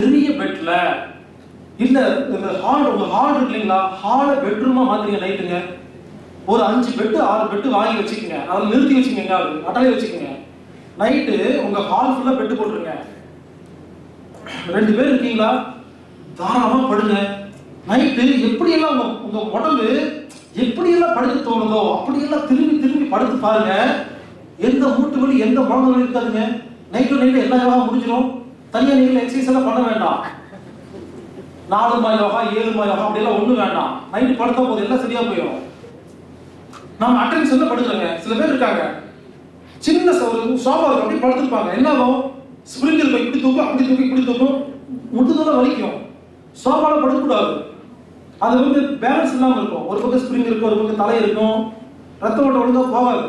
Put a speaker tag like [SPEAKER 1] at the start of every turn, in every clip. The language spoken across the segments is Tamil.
[SPEAKER 1] பெரிய பெட்ல இல்ல இந்த ஹால் உங்க ஹால் இருக்கு இல்லைங்களா ஹாலை பெட்ரூமா மாத்துறீங்க நைட்டுங்க ஒரு அஞ்சு பெட்டு ஆறு பெட்டு வாங்கி வச்சுக்கோங்க அதில் நிறுத்தி வச்சுக்கோங்க எங்காவது அட்டலை வச்சுக்கோங்க நைட்டு உங்க ஹால் ஃபுல்லா பெட்டு போட்டுருங்க ரெண்டு பேர் இருக்கீங்களா தாராளமா படுங்க நைட்டு எப்படியெல்லாம் உங்க உங்க உடம்பு எப்படியெல்லாம் படுக்க தோணுதோ அப்படியெல்லாம் திரும்பி திரும்பி படுத்து பாருங்க எந்த மூட்டு வலி எந்த முழங்கு வலி இருக்காதுங்க நைட்டு நைட்டு எல்லா யோகா முடிஞ்சிடும் தனியா நீங்க எக்ஸசைஸ் எல்லாம் பண்ண வேண்டாம் நாலு மா யோகா ஏழு மா யோகா அப்படியெல்லாம் ஒண்ணு வேண்டாம் நைட்டு படுத்தா போது எல்லாம் சரியா போயிடும் நம்ம அட்டென்ஷன்ல படுக்கிறோங்க சில பேர் இருக்காங்க சின்ன ச- ஒரு சோபா இருக்கும் அப்படி படுத்துருப்பாங்க என்ன ஆகும் ஸ்ப்ரிங் இருக்கும் இப்படி தூக்கும் அப்படி தூக்கும் இப்படி தூக்கும் முட்டுதெல்லாம் வலிக்கும் சோபால படுக்கக்கூடாது அது வந்து பேலன்ஸ் இல்லாம இருக்கும் ஒரு பக்கம் ஸ்ப்ரிங் இருக்கும் ஒரு பக்கம் தலை இருக்கும் ரத்த ஓட்டம் ஒழுங்கா போகாது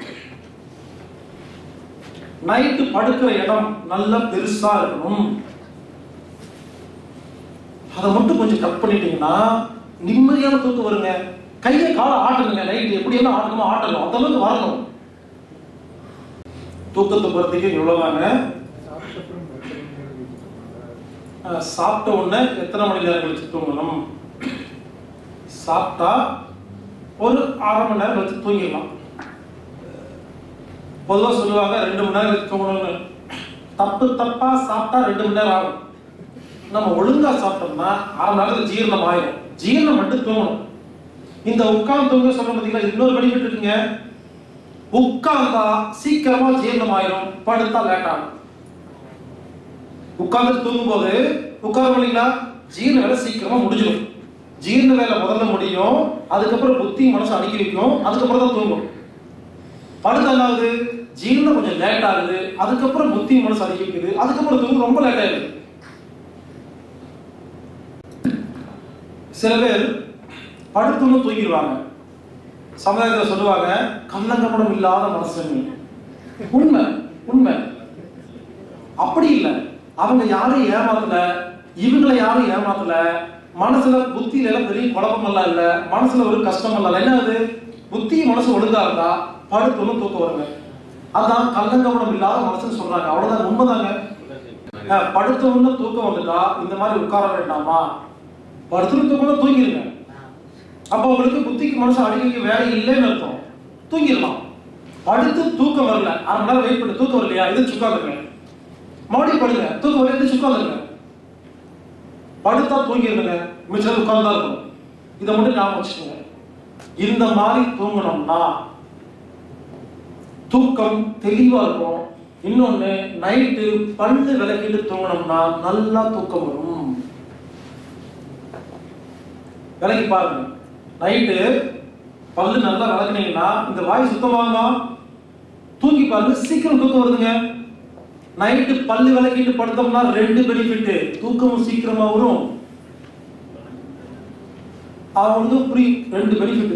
[SPEAKER 1] நைட்டு படுக்கிற இடம் நல்லா பெருசா இருக்கணும் அதை மட்டும் கொஞ்சம் கட் பண்ணிட்டீங்கன்னா நிம்மதியான தூக்கம் வருங்க கையை காலை ஆட்டணுங்க நைட்டு எப்படி எல்லாம் ஆட்டணுமோ ஆட்டணும் அந்த அளவுக்கு வரணும் தூக்கத்தை பொறுத்தவரைக்கும் இவ்வளவுதாங்க அஹ், சாப்பிட்ட உடனே எத்தனை மணி நேரம் கழிச்சு தூங்கணும் சாப்பிட்டா ஒரு அரை மணி நேரம் கழிச்சு தூங்கிடலாம் பொதுவா சொல்லுவாங்க ரெண்டு மணி நேரம் கழிச்சு தூங்கணும்னு தப்பு தப்பா சாப்பிட்டா ரெண்டு மணி நேரம் ஆகும் நம்ம ஒழுங்கா சாப்பிட்டோம்னா அரை மணி நேரத்துல ஜீரணம் ஆயிடும் ஜீரணம் மட்டும் தூங்கணும் இந்த உட்கார்ந்து தூங்க சொல்ல பார்த்தீங்களா இன்னொரு பெனிஃபிட் இருக்குங்க உட்கார்ந்தா சீக்கிரமா ஜீரணம் ஆயிரும் படுத்தா லேட் ஆகும் உட்கார்ந்து தூங்கும்போது உட்கார இல்லைங்களா ஜீரண வேலை சீக்கிரமா முடிஞ்சிடும் ஜீரண வேலை முதல்ல முடியும் அதுக்கப்புறம் புத்தி மனசு அடக்கி வைக்கும் அதுக்கப்புறம் தான் தூங்கும் படுத்த என்னாகுது ஜீரணம் கொஞ்சம் லேட் ஆகுது அதுக்கப்புறம் புத்தி மனசு அடக்கி வைக்குது அதுக்கப்புறம் தூங்கும் ரொம்ப லேட் ஆயிடுது சில பேர் படுத்துன்னு தூங்கிடுவாங்க சமுதாயத்தில் சொல்லுவாங்க கள்ளங்கப்படம் இல்லாத மனசன் உண்மை உண்மை அப்படி இல்லை அவங்க யாரையும் ஏமாத்தல இவங்களை யாரும் ஏமாத்தல மனசுல புத்தியில எல்லாம் பெரிய குழப்பம் எல்லாம் இல்ல மனசுல ஒரு கஷ்டம் எல்லாம் இல்ல. என்ன அது புத்தி மனசு ஒழுங்கா இருந்தா படுத்துன்னு தூக்கம் வருங்க அதான் கள்ளங்கப்படம் இல்லாத மனசுன்னு சொல்றாங்க அவ்வளவுதான் உண்மைதாங்க அஹ், படுத்த உடனே தூக்கம் வந்துட்டா இந்த மாதிரி உட்கார வேண்டாமா படுத்துட்டு தூக்கம் தூங்கிருங்க அப்ப உங்களுக்கு புத்திக்கு மனசு அடிக்க வேலை இல்லைன்னு அர்த்தம் தூங்கிடலாம் படுத்து தூக்கம் வரல அரை மணி நேரம் வெயிட் பண்ணி தூக்கம் வரலையா இது உட்காந்துருங்க மறுபடியும் படுங்க தூக்கம் வரல இது உட்காந்துருங்க படுத்தா தூங்கிருங்க மிச்சம் உட்கார்ந்தா இருக்கும் இதை மட்டும் ஞாபகம் வச்சுக்கோங்க இந்த மாதிரி தூங்கணும்னா தூக்கம் தெளிவா இருக்கும் இன்னொன்னு நைட்டு பல்லு விளக்கிட்டு தூங்கணும்னா நல்லா தூக்கம் வரும் விளக்கி பாருங்க நைட்டு பல்லு நல்லா விளக்குனீங்கன்னா இந்த வாய் சுத்தமாகுமா தூங்கி பாருங்க சீக்கிரம் தூக்கம் வருதுங்க நைட்டு பல்லு விளக்கிட்டு படுத்தோம்னா ரெண்டு பெனிஃபிட் தூக்கமும் சீக்கிரமா வரும் அவங்களுக்கு புரியும் ரெண்டு பெனிஃபிட்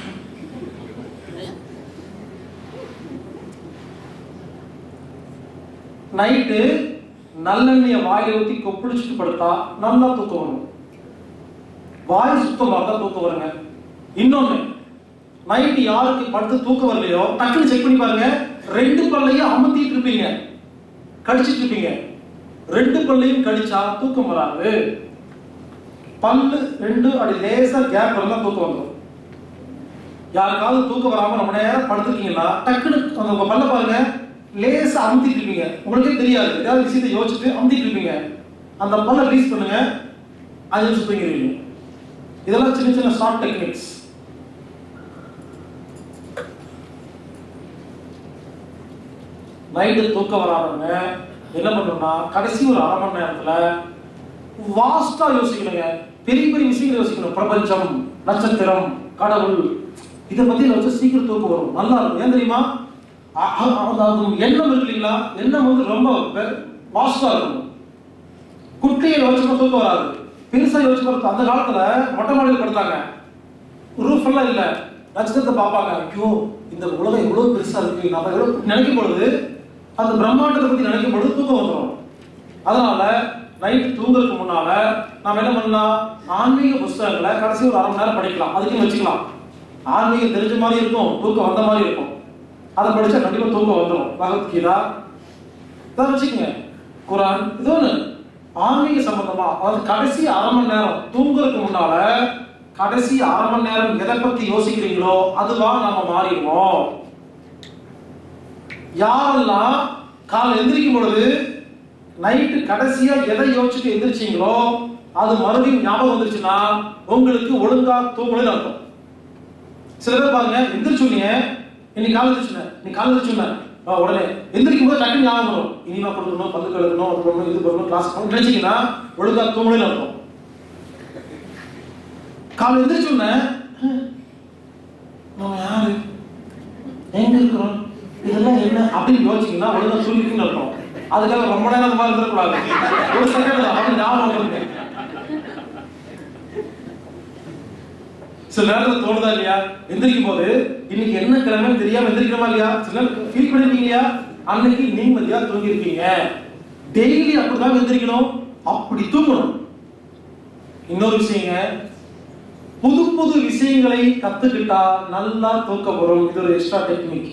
[SPEAKER 1] நைட்டு நல்லெண்ணெய வாயில ஊத்தி கொப்பளிச்சுட்டு படுத்தா நல்லா தூக்கம் வரும் வாய் சுத்தமா இருந்தா தூக்கம் வருங்க இன்னொன்னு நைட்டு யாருக்கு படுத்து தூக்கம் வரலையோ டக்குன்னு செக் பண்ணி பாருங்க ரெண்டு பல்லையும் அமுத்திட்டு இருப்பீங்க கடிச்சிட்டு இருப்பீங்க ரெண்டு பல்லையும் கடிச்சா தூக்கம் வராது பல்லு ரெண்டு அப்படி லேசா கேப் இருந்தா தூக்கம் வந்துடும் யாருக்காவது தூக்கம் வராம ரொம்ப நேரம் படுத்துருக்கீங்கன்னா டக்குன்னு அந்த உங்க பல்ல பாருங்க லேசா அமுத்திட்டு இருப்பீங்க உங்களுக்கே தெரியாது ஏதாவது விஷயத்தை யோசிச்சுட்டு அமுத்திட்டு இருப்பீங்க அந்த பல்ல ரிலீஸ் பண்ணுங்க அஞ்சு நிமிஷம் தூங்கிடுவீங்க இதெல்லாம் சின்ன சின்ன ஷார்ட் டெக்னிக்ஸ் நைட்டு தூக்கம் வராதவங்க என்ன பண்ணணும்னா கடைசி ஒரு அரை மணி நேரத்துல வாஸ்டா யோசிக்கணுங்க பெரிய பெரிய விஷயங்களை யோசிக்கணும் பிரபஞ்சம் நட்சத்திரம் கடவுள் இதை பத்தி வச்சு சீக்கிரம் தூக்கம் வரும் நல்லா இருக்கும் ஏன் தெரியுமா அ- அ- அந்த அந்த எண்ணம் இருக்கு இல்லைங்களா எண்ணம் வந்து ரொம்ப வாஸ்டா இருக்கும் குட்டியை யோசிச்சு தூக்கம் வராது பெருசா யோசிச்சு பார்த்து அந்த காலத்துல மொட்டை மாடியில் படுத்தாங்க ரூஃப் எல்லாம் இல்ல நட்சத்திரத்தை பார்ப்பாங்க ஐயோ இந்த உலகம் எவ்வளவு பெருசா இருக்கு நம்ம எவ்வளவு நினைக்கும் பொழுது அந்த பிரம்மாண்டத்தை பத்தி நினைக்கும் பொழுது தூக்கம் வந்துடும் அதனால நைட் தூங்குறதுக்கு முன்னால நாம என்ன பண்ணலாம் ஆன்மீக புஸ்தகங்களை கடைசி ஒரு அரை மணி நேரம் படிக்கலாம் அதுக்கும் வச்சுக்கலாம் ஆன்மீகம் தெரிஞ்ச மாதிரி இருக்கும் தூக்கம் வந்த மாதிரி இருக்கும் அதை படிச்சா கண்டிப்பா தூக்கம் வந்துடும் பகவத்கீதா இதை வச்சுக்கோங்க குரான் இது ஒண்ணு ஆன்மீக சம்பந்தமா அதாவது கடைசி அரை மணி நேரம் தூங்குறதுக்கு முன்னால கடைசி அரை மணி நேரம் எதை பத்தி யோசிக்கிறீங்களோ அதுவா நம்ம மாறிடுவோம் யாரெல்லாம் காலை எந்திரிக்கும் பொழுது நைட்டு கடைசியா எதை யோசிச்சுட்டு எந்திரிச்சீங்களோ அது மறுபடியும் ஞாபகம் வந்துருச்சுன்னா உங்களுக்கு ஒழுங்கா தூங்கணும்னு அர்த்தம் சில பேர் பாருங்க எந்திரிச்சுனீங்க இன்னைக்கு காலை எந்திரிச்சுனேன் நீ காலை எந்திரிச்சுனேன் உடனே எந்திரிக்கும் போது டக்குனு ஞாபகம் வரும் இனிமா கொடுக்கணும் பல்லு கழுகணும் அது பண்ணணும் இது பண்ணணும் கிளாஸ் பண்ணணும் நினைச்சீங்கன்னா ஒழுங்கா தூங்கணும்னு அர்த்தம் காலை எந்திரிச்சுனே நம்ம யாரு எங்க இருக்கிறோம் இதெல்லாம் என்ன அப்படின்னு யோசிச்சீங்கன்னா ஒழுங்கா சொல்லிருக்குன்னு அர்த்தம் அதுக்காக ரொம்ப நேரம் அந்த மாதிரி இருந்துடக்கூடாது ஒரு செகண்ட் தான் அப்படி ஞாபகம் வந்துருக்கு சில நேரத்துல தோணுதா இல்லையா எந்திரிக்கும் போது இன்னைக்கு என்ன கிழமைன்னு தெரியாம எந்திரிக்கிறோமா இல்லையா சில நேரம் ஃபீல் பண்ணிருக்கீங்க இல்லையா அன்னைக்கு நிம்மதியா தூங்கி இருக்கீங்க டெய்லி அப்படிதான் எந்திரிக்கணும் அப்படி தூங்கணும் இன்னொரு விஷயங்க புது புது விஷயங்களை கத்துக்கிட்டா நல்லா தூக்கம் வரும் இது ஒரு எக்ஸ்ட்ரா டெக்னிக்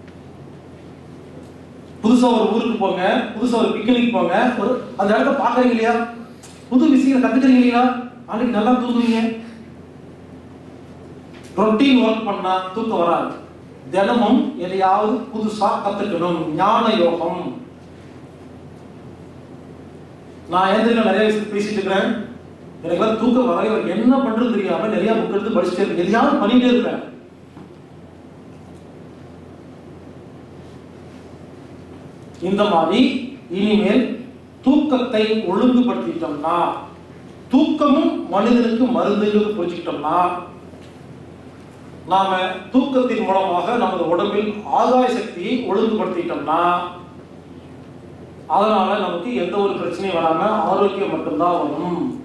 [SPEAKER 1] புதுசா ஒரு ஊருக்கு போங்க புதுசா ஒரு பிக்னிக் போங்க ஒரு அந்த இடத்த பாக்குறீங்க இல்லையா புது விஷயங்களை கத்துக்கிறீங்க இல்லையா அன்னைக்கு நல்லா தூங்குவீங்க ரொட்டீன் ஒர்க் பண்ணா தூக்கம் வராது தினமும் எதையாவது புதுசா கத்துக்கணும் ஞான யோகம் நான் ஏந்திரில நிறைய விஷயம் பேசிட்டு இருக்கிறேன் எனக்கு எல்லாம் தூக்கம் வரவே வரல. என்ன பண்றது தெரியாம நிறைய புக் எடுத்து படிச்சுட்டே இருக்கேன் எதையாவது பண்ணிட்டே இருக்கிறேன் இந்த மாதிரி இனிமேல் தூக்கத்தை ஒழுங்குபடுத்திட்டோம்னா தூக்கமும் மனிதனுக்கு மருந்துன்னு புரிஞ்சுக்கிட்டோம்னா நாம தூக்கத்தின் மூலமாக நமது உடம்பில் ஆதாய சக்தியை ஒழுங்குபடுத்திட்டோம்னா அதனால நமக்கு எந்த ஒரு பிரச்சனையும் வராம ஆரோக்கியம் மட்டும்தான் வரும்